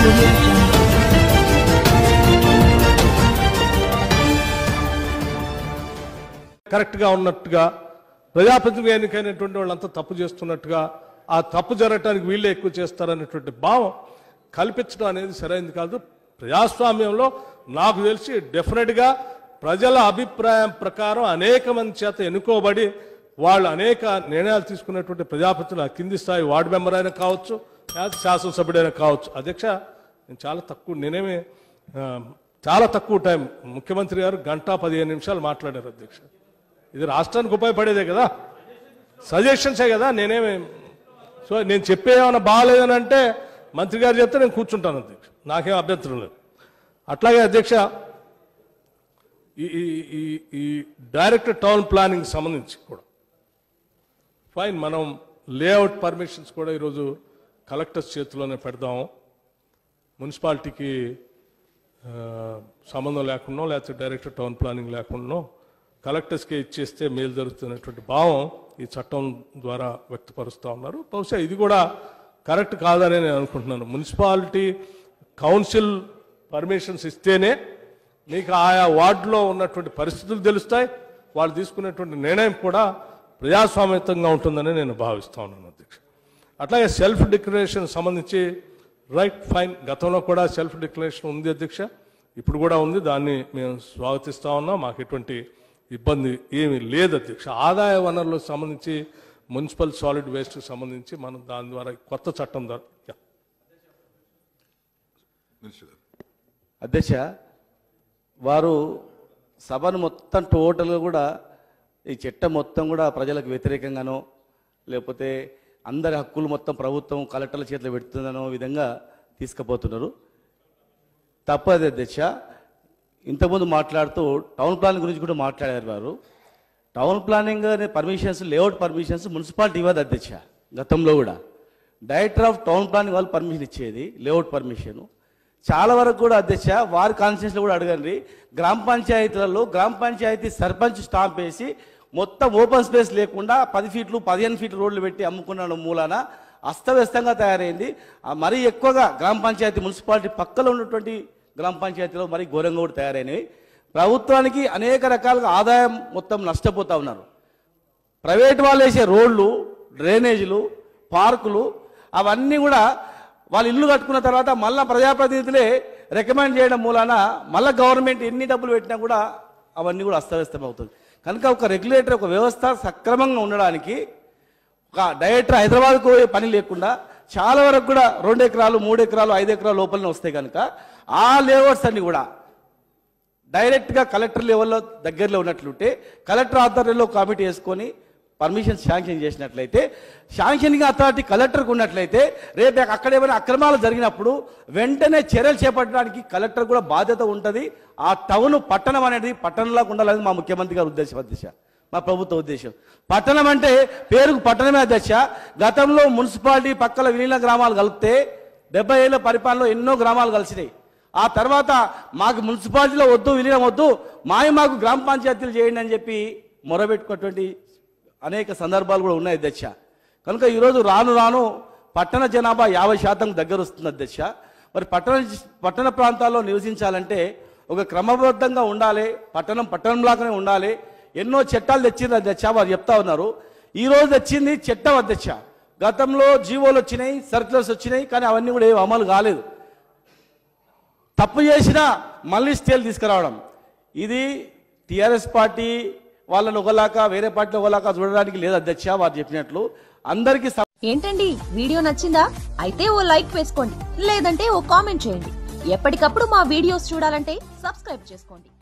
audio jungle. కరెక్ట్గా ఉన్నట్టుగా ప్రజాప్రతినిధి ఎన్నికైనటువంటి వాళ్ళంతా తప్పు చేస్తున్నట్టుగా ఆ తప్పు జరగటానికి వీళ్ళే ఎక్కువ చేస్తారనేటువంటి భావం కల్పించడం అనేది సరైనది కాదు ప్రజాస్వామ్యంలో నాకు తెలిసి డెఫినెట్గా ప్రజల అభిప్రాయం ప్రకారం అనేక మంది చేత ఎన్నుకోబడి వాళ్ళు అనేక నిర్ణయాలు తీసుకున్నటువంటి ప్రజాప్రతినిధులు ఆ కింది స్థాయి వార్డు మెంబర్ అయినా కావచ్చు లేదా శాసనసభ్యుడైనా కావచ్చు అధ్యక్ష నేను చాలా తక్కువ నేనేమి ఆ, చాలా తక్కువ టైం ముఖ్యమంత్రి గారు గంట పదిహేను నిమిషాలు మాట్లాడారు అధ్యక్ష ఇది రాష్ట్రానికి ఉపయోగపడేదే కదా సజెషన్సే కదా నేనేమి సో నేను చెప్పేమన్నా బాగాలేదని అంటే మంత్రి గారు చెప్తే నేను కూర్చుంటాను అధ్యక్ష నాకేం అభ్యంతరం లేదు అట్లాగే అధ్యక్ష ఈ ఈ- ఈ ఈ డైరెక్ట్ టౌన్ ప్లానింగ్ సంబంధించి కూడా ఫైన్ మనం లేఅవుట్ పర్మిషన్స్ కూడా ఈరోజు కలెక్టర్స్ చేతిలోనే పెడదాం మున్సిపాలిటీకి ఆ, సంబంధం లేకుండా లేకపోతే డైరెక్ట్ టౌన్ ప్లానింగ్ లేకుండా కలెక్టర్స్కే ఇచ్చేస్తే మేలు జరుగుతున్నటువంటి భావం ఈ చట్టం ద్వారా వ్యక్తపరుస్తూ ఉన్నారు బహుశా ఇది కూడా కరెక్ట్ కాదని నేను అనుకుంటున్నాను మున్సిపాలిటీ కౌన్సిల్ పర్మిషన్స్ ఇస్తేనే మీకు ఆయా వార్డులో ఉన్నటువంటి పరిస్థితులు తెలుస్తాయి వాళ్ళు తీసుకునేటువంటి నిర్ణయం కూడా ప్రజాస్వామ్యతంగా ఉంటుందని నేను భావిస్తా ఉన్నాను అధ్యక్ష అట్లాగే సెల్ఫ్ డిక్లరేషన్ సంబంధించి రైట్ ఫైన్ గతంలో కూడా సెల్ఫ్ డిక్లరేషన్ ఉంది అధ్యక్ష ఇప్పుడు కూడా ఉంది దాన్ని మేము స్వాగతిస్తా ఉన్నాం మాకు ఎటువంటి ఇబ్బంది ఏమీ లేదు అధ్యక్ష ఆదాయ వనరులకు సంబంధించి మున్సిపల్ సాలిడ్ వేస్ట్కి సంబంధించి మనం దాని ద్వారా కొత్త చట్టం ద్వారా యా. మినిస్టర్ గారు అధ్యక్ష వారు సభను మొత్తం టోటల్గా కూడా ఈ చట్టం మొత్తం కూడా ప్రజలకు వ్యతిరేకంగానో లేకపోతే అందరి హక్కులు మొత్తం ప్రభుత్వం కలెక్టర్ల చేతిలో పెడుతుందనో విధంగా తీసుకుపోతున్నారు తప్పది అధ్యక్ష ఇంతకుముందు మాట్లాడుతూ టౌన్ ప్లానింగ్ గురించి కూడా మాట్లాడారు వారు టౌన్ ప్లానింగ్ అనే పర్మిషన్స్ లేఅవుట్ పర్మిషన్స్ మున్సిపాలిటీ ఇవ్వదు అధ్యక్ష గతంలో కూడా డైరెక్టర్ ఆఫ్ టౌన్ ప్లానింగ్ వాళ్ళు పర్మిషన్ ఇచ్చేది లేఅవుట్ పర్మిషన్ చాలా వరకు కూడా అధ్యక్ష వారి కాన్స్టిట్యూన్స్లో కూడా అడగండి గ్రామ పంచాయతీలలో గ్రామ పంచాయతీ సర్పంచ్ స్టాంప్ వేసి మొత్తం ఓపెన్ స్పేస్ లేకుండా పది ఫీట్లు పదిహేను ఫీట్లు రోడ్లు పెట్టి అమ్ముకున్న మూలాన అస్తవ్యస్తంగా తయారైంది ఆ మరీ ఎక్కువగా గ్రామ పంచాయతీ మున్సిపాలిటీ పక్కలో ఉన్నటువంటి గ్రామ పంచాయతీలో మరీ ఘోరంగా కూడా తయారైనవి ప్రభుత్వానికి అనేక రకాలుగా ఆదాయం మొత్తం నష్టపోతా ఉన్నారు ప్రైవేట్ వాళ్ళు వేసే రోడ్లు డ్రైనేజీలు పార్కులు అవన్నీ కూడా వాళ్ళు ఇల్లు కట్టుకున్న తర్వాత మళ్ళా ప్రజాప్రతినిధులే రికమెండ్ చేయడం మూలాన మళ్ళీ గవర్నమెంట్ ఎన్ని డబ్బులు పెట్టినా కూడా అవన్నీ కూడా అస్తవ్యస్తం అవుతుంది కనుక ఒక రెగ్యులేటర్ ఒక వ్యవస్థ సక్రమంగా ఉండడానికి ఒక డైరెక్టర్ హైదరాబాద్కు పోయే పని లేకుండా చాలా వరకు కూడా రెండు ఎకరాలు మూడు ఎకరాలు ఐదు ఎకరాల లోపలనే వస్తాయి కనుక ఆ లేఅవుట్స్ అన్ని కూడా డైరెక్ట్గా కలెక్టర్ లెవెల్లో దగ్గరలో ఉన్నట్లుంటే కలెక్టర్ ఆధ్వర్యంలో కమిటీ వేసుకొని పర్మిషన్ శాంక్షన్ చేసినట్లయితే శాంక్షనింగ్ అథారిటీ కలెక్టర్కి ఉన్నట్లయితే రేపు అక్కడ ఏమైనా అక్రమాలు జరిగినప్పుడు వెంటనే చర్యలు చేపట్టడానికి కలెక్టర్ కూడా బాధ్యత ఉంటుంది ఆ టౌన్ పట్టణం అనేది పట్టణంలాగా ఉండాలని మా ముఖ్యమంత్రి గారి ఉద్దేశం అధ్యక్ష మా ప్రభుత్వ ఉద్దేశం పట్టణం అంటే పేరుకు పట్టణమే అధ్యక్ష గతంలో మున్సిపాలిటీ పక్కల విలీన గ్రామాలు కలిపితే డెబ్బై ఏళ్ళ పరిపాలనలో ఎన్నో గ్రామాలు కలిసినాయి ఆ తర్వాత మాకు మున్సిపాలిటీలో వద్దు విలీనం వద్దు మావి మాకు గ్రామ పంచాయతీలు చేయండి అని చెప్పి మొరబెట్టుకున్నటువంటి అనేక సందర్భాలు కూడా ఉన్నాయి అధ్యక్ష కనుక ఈరోజు రాను రాను పట్టణ జనాభా యాభై శాతం దగ్గర వస్తుంది అధ్యక్ష మరి పట్టణ పట్టణ ప్రాంతాల్లో నివసించాలంటే ఒక క్రమబద్ధంగా ఉండాలి పట్టణం పట్టణంలాగానే ఉండాలి ఎన్నో చట్టాలు తెచ్చింది అధ్యక్ష వారు చెప్తా ఉన్నారు ఈ రోజు తెచ్చింది చట్టం అధ్యక్ష గతంలో జీవోలు వచ్చినాయి సర్క్యులర్స్ వచ్చినాయి కానీ అవన్నీ కూడా ఏం అమలు కాలేదు తప్పు చేసినా మళ్ళీ స్టేలు తీసుకురావడం ఇది టిఆర్ఎస్ పార్టీ వాళ్ళని ఒకలాగా వేరే పార్టీ ఒకలాగా చూడడానికి లేదు అధ్యక్ష వారు చెప్పినట్లు అందరికీ సమ- ఏంటండి వీడియో నచ్చిందా అయితే ఓ లైక్ వేసుకోండి లేదంటే ఓ కామెంట్ చేయండి ఎప్పటికప్పుడు మా వీడియోస్ చూడాలంటే సబ్స్క్రైబ్ చేసుకోండి